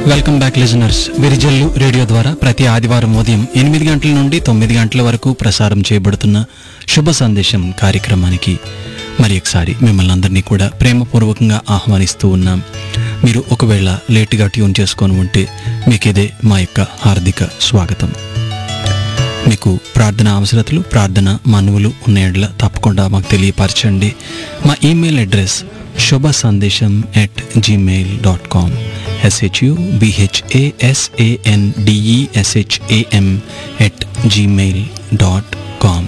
welcome back listeners Virijallu radio ద్వారా ప్రతి ఆదివారం ఉదయం ఎనిమిది గంటల నుండి తొమ్మిది గంటల వరకు ప్రసారం చేయబడుతున్న శుభ సందేశం కార్యక్రమానికి మరి ఒకసారి మిమ్మల్ని అందరినీ కూడా ప్రేమపూర్వకంగా ఆహ్వానిస్తూ ఉన్నాం మీరు ఒకవేళ లేటుగా ట్యూన్ చేసుకొని ఉంటే మీకిదే మా యొక్క హార్దిక స్వాగతం మీకు ప్రార్థన అవసరతలు ప్రార్థన మనువులు ఉన్న తప్పకుండా మాకు తెలియపరచండి మా email address Subha Sandesam at gmail dot com S H U B H A S A N D E S H A M at gmail dot com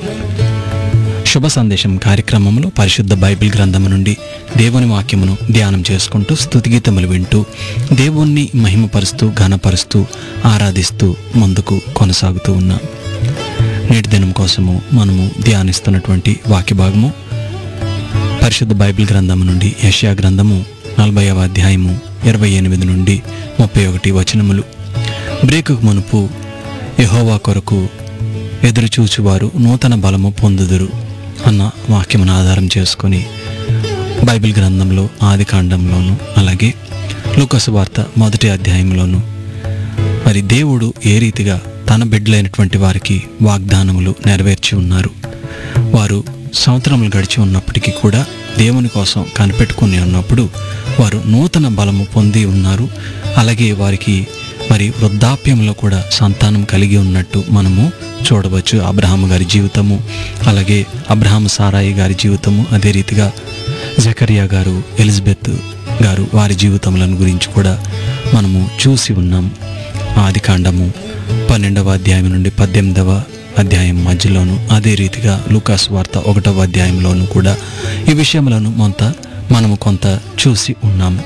Subha Sandesam కార్యక్రమంలో పరిశుద్ధ బైబిల్ గ్రంథము నుండి దేవుని వాక్యమును ధ్యానం చేసుకుంటూ స్తుతిగీతములు వింటూ దేవుణ్ణి మహిమపరుస్తూ ఘనపరుస్తూ ఆరాధిస్తూ ముందుకు కొనసాగుతూ ఉన్నాం నేటి దినం కోసము మనము ధ్యానిస్తున్నటువంటి వాక్య భాగము పరిశుద్ధ బైబిల్ గ్రంథము నుండి యష్యా గ్రంథము నలభైవ అధ్యాయము ఇరవై ఎనిమిది నుండి ముప్పై ఒకటి వచనములు బ్రేకుకు మునుపు యెహోవా కొరకు ఎదురుచూచువారు నూతన బలము పొందుదురు అన్న వాక్యమును ఆధారం చేసుకొని బైబిల్ గ్రంథంలో ఆది కాండంలోను అలాగే లూకసు వార్త మొదటి అధ్యాయంలోను మరి దేవుడు ఏ రీతిగా తన బిడ్డలైనటువంటి వారికి వాగ్దానములు నెరవేర్చి ఉన్నారు వారు సంవత్సరములు గడిచి ఉన్నప్పటికీ కూడా దేవుని కోసం కనిపెట్టుకుని ఉన్నప్పుడు వారు నూతన బలము పొంది ఉన్నారు అలాగే వారికి మరి వృద్ధాప్యంలో కూడా సంతానం కలిగి ఉన్నట్టు మనము చూడవచ్చు అబ్రహాము గారి జీవితము అలాగే అబ్రహాము సారాయి గారి జీవితము అదే రీతిగా జకరియా గారు ఎలిజబెత్ గారు వారి జీవితములను గురించి కూడా మనము చూసి ఉన్నాం ఆది కాండము పన్నెండవ అధ్యాయం నుండి పద్దెనిమిదవ అధ్యాయం మధ్యలోను అదే రీతిగా లూకాస్ వార్త ఒకటవ అధ్యాయంలోను కూడా ఈ విషయములను కొంత మనము కొంత చూసి ఉన్నాము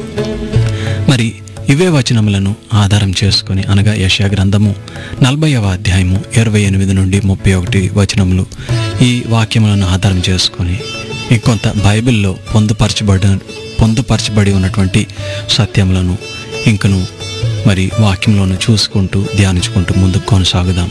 మరి ఇవే వచనములను ఆధారం చేసుకొని అనగా యశా గ్రంథము నలభైవ అధ్యాయము ఇరవై ఎనిమిది నుండి ముప్పై ఒకటి వచనములు ఈ వాక్యములను ఆధారం చేసుకొని ఈ కొంత బైబిల్లో పొందుపరచబడి పొందుపరచబడి ఉన్నటువంటి సత్యములను ఇంకను మరి వాక్యంలోను చూసుకుంటూ ధ్యానించుకుంటూ ముందుకు కొనసాగుదాం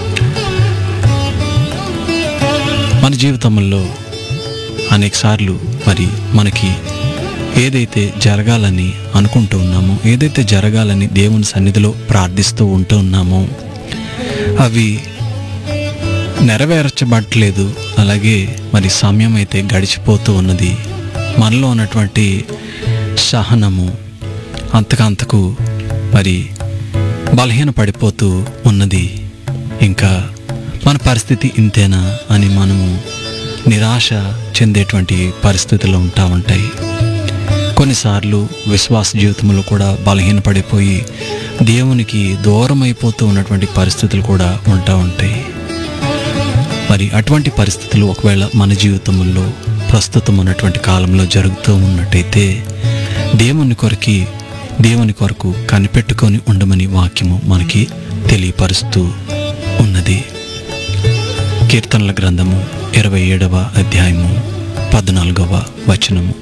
మన జీవితంలో అనేకసార్లు మరి మనకి ఏదైతే జరగాలని అనుకుంటూ ఉన్నామో ఏదైతే జరగాలని దేవుని సన్నిధిలో ప్రార్థిస్తూ ఉంటూ ఉన్నామో అవి నెరవేర్చబడట్లేదు అలాగే మరి సమయం అయితే గడిచిపోతూ ఉన్నది మనలో ఉన్నటువంటి సహనము అంతకంతకు మరి బలహీన పడిపోతూ ఉన్నది ఇంకా మన పరిస్థితి ఇంతేనా అని మనము నిరాశ చెందేటువంటి పరిస్థితులు ఉంటా ఉంటాయి కొన్నిసార్లు విశ్వాస జీవితంలో కూడా బలహీనపడిపోయి దేవునికి దూరం అయిపోతూ ఉన్నటువంటి పరిస్థితులు కూడా ఉంటా ఉంటాయి మరి అటువంటి పరిస్థితులు ఒకవేళ మన జీవితంలో ప్రస్తుతం ఉన్నటువంటి కాలంలో జరుగుతూ ఉన్నట్టయితే దేవుని కొరకి దేవుని కొరకు కనిపెట్టుకొని ఉండమని వాక్యము మనకి తెలియపరుస్తూ ఉన్నది కీర్తనల గ్రంథము ఇరవై ఏడవ అధ్యాయము పద్నాలుగవ వచనము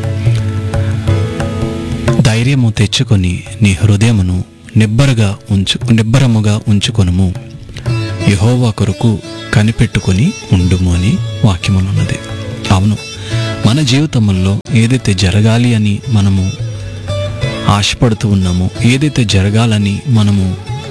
ధైర్యము తెచ్చుకొని నీ హృదయమును నిబ్బరగా ఉంచు నిబ్బరముగా ఉంచుకొనుము యహోవా కొరకు కనిపెట్టుకొని ఉండుము అని వాక్యమునున్నది అవును మన జీవితంలో ఏదైతే జరగాలి అని మనము ఆశపడుతూ ఉన్నామో ఏదైతే జరగాలని మనము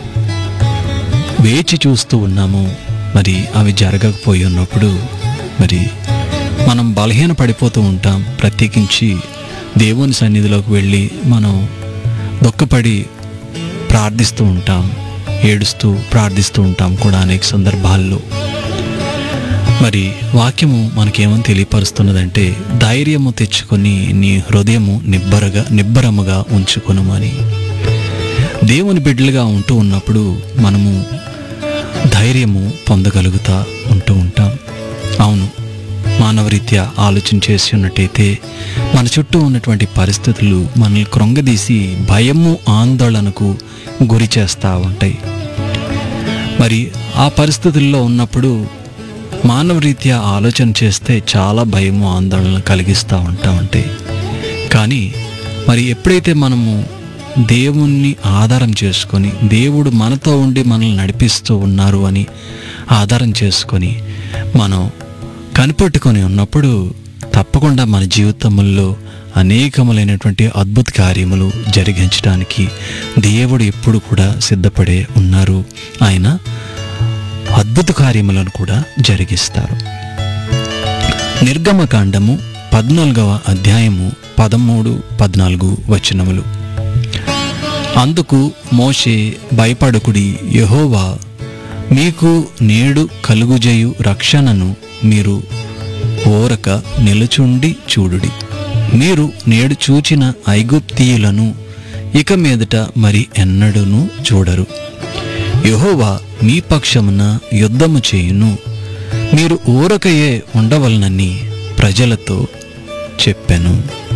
వేచి చూస్తూ ఉన్నామో మరి అవి జరగకపోయి ఉన్నప్పుడు మరి మనం బలహీన పడిపోతూ ఉంటాం ప్రత్యేకించి దేవుని సన్నిధిలోకి వెళ్ళి మనం దుఃఖపడి ప్రార్థిస్తూ ఉంటాం ఏడుస్తూ ప్రార్థిస్తూ ఉంటాం కూడా అనేక సందర్భాల్లో మరి వాక్యము మనకేమని తెలియపరుస్తున్నదంటే ధైర్యము తెచ్చుకొని నీ హృదయము నిబ్బరగా నిబ్బరముగా ఉంచుకొనుమని దేవుని బిడ్డలుగా ఉంటూ ఉన్నప్పుడు మనము ధైర్యము పొందగలుగుతా ఉంటూ ఉంటాం అవును మానవరీత్యా ఆలోచన చేసి ఉన్నట్టయితే మన చుట్టూ ఉన్నటువంటి పరిస్థితులు మనల్ని కృంగదీసి భయము ఆందోళనకు గురి చేస్తూ ఉంటాయి మరి ఆ పరిస్థితుల్లో ఉన్నప్పుడు మానవరీత్యా ఆలోచన చేస్తే చాలా భయము ఆందోళన కలిగిస్తూ ఉంటా ఉంటాయి కానీ మరి ఎప్పుడైతే మనము దేవుణ్ణి ఆధారం చేసుకొని దేవుడు మనతో ఉండి మనల్ని నడిపిస్తూ ఉన్నారు అని ఆధారం చేసుకొని మనం కనిపెట్టుకొని ఉన్నప్పుడు తప్పకుండా మన జీవితంలో అనేకములైనటువంటి అద్భుత కార్యములు జరిగించడానికి దేవుడు ఎప్పుడు కూడా సిద్ధపడే ఉన్నారు ఆయన అద్భుత కార్యములను కూడా జరిగిస్తారు నిర్గమకాండము పద్నాలుగవ అధ్యాయము పదమూడు పద్నాలుగు వచనములు అందుకు మోషే భయపడకుడి యహోవా మీకు నేడు కలుగుజేయు రక్షణను మీరు ఓరక నిలుచుండి చూడుడి మీరు నేడు చూచిన ఐగుప్తీయులను ఇక మీదట మరి ఎన్నడూను చూడరు యహోవా మీ పక్షమున యుద్ధము చేయును మీరు ఊరకయే ఉండవలనని ప్రజలతో చెప్పెను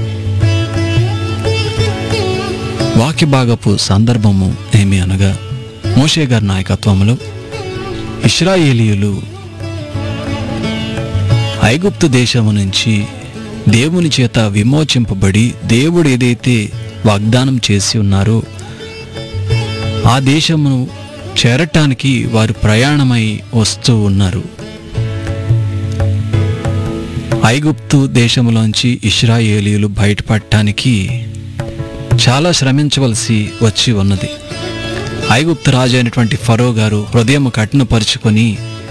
వాక్య భాగపు సందర్భము ఏమి అనగా మోషే గారి నాయకత్వంలో ఇస్రాయేలీయులు ఐగుప్తు దేశము నుంచి దేవుని చేత విమోచింపబడి దేవుడు ఏదైతే వాగ్దానం చేసి ఉన్నారో ఆ దేశమును చేరటానికి వారు ప్రయాణమై వస్తూ ఉన్నారు ఐగుప్తు దేశములోంచి ఇస్రాయేలీయులు బయటపడటానికి చాలా శ్రమించవలసి వచ్చి ఉన్నది ఐగుప్తు రాజు అయినటువంటి ఫరో గారు హృదయం కఠినపరుచుకొని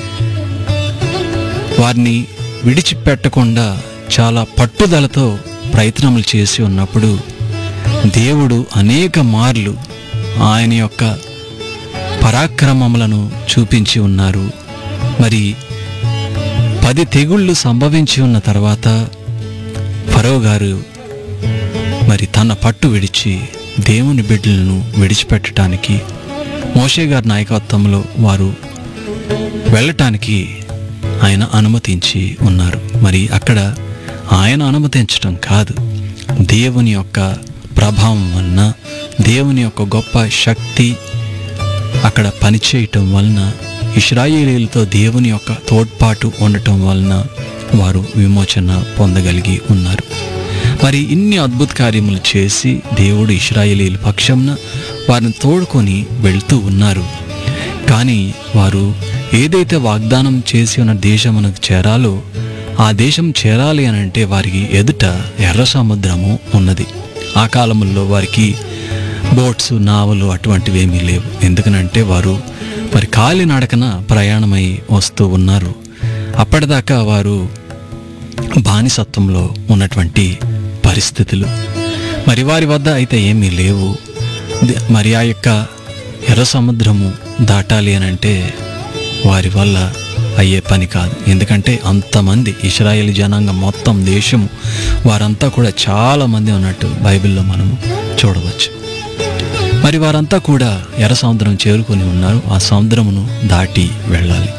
వారిని విడిచిపెట్టకుండా చాలా పట్టుదలతో ప్రయత్నములు చేసి ఉన్నప్పుడు దేవుడు అనేక మార్లు ఆయన యొక్క పరాక్రమములను చూపించి ఉన్నారు మరి పది తెగుళ్ళు సంభవించి ఉన్న తర్వాత ఫరో గారు మరి తన పట్టు విడిచి దేవుని బిడ్డలను విడిచిపెట్టడానికి మోషే గారి నాయకత్వంలో వారు వెళ్ళటానికి ఆయన అనుమతించి ఉన్నారు మరి అక్కడ ఆయన అనుమతించటం కాదు దేవుని యొక్క ప్రభావం వలన దేవుని యొక్క గొప్ప శక్తి అక్కడ పనిచేయటం వలన ఇస్రాయేలీలతో దేవుని యొక్క తోడ్పాటు ఉండటం వలన వారు విమోచన పొందగలిగి ఉన్నారు మరి ఇన్ని అద్భుత కార్యములు చేసి దేవుడు ఇస్రాయేలీల పక్షంన వారిని తోడుకొని వెళ్తూ ఉన్నారు కానీ వారు ఏదైతే వాగ్దానం చేసి ఉన్న దేశమునకు చేరాలో ఆ దేశం చేరాలి అని అంటే వారికి ఎదుట ఎర్ర సముద్రము ఉన్నది ఆ కాలంలో వారికి బోట్స్ నావలు అటువంటివి ఏమీ లేవు ఎందుకనంటే వారు మరి కాలినడకన ప్రయాణమై వస్తూ ఉన్నారు అప్పటిదాకా వారు బానిసత్వంలో ఉన్నటువంటి పరిస్థితులు మరి వారి వద్ద అయితే ఏమీ లేవు ది- మరి ఆ యొక్క ఎర్ర సముద్రము దాటాలి అని అంటే వారి వల్ల అయ్యే పని కాదు ఎందుకంటే అంతమంది ఇస్రాయేల్ జనాంగం మొత్తం దేశము వారంతా కూడా చాలా మంది ఉన్నట్టు బైబిల్లో మనము చూడవచ్చు మరి వారంతా కూడా ఎర్ర సముద్రం చేరుకొని ఉన్నారు ఆ సముద్రమును దాటి వెళ్ళాలి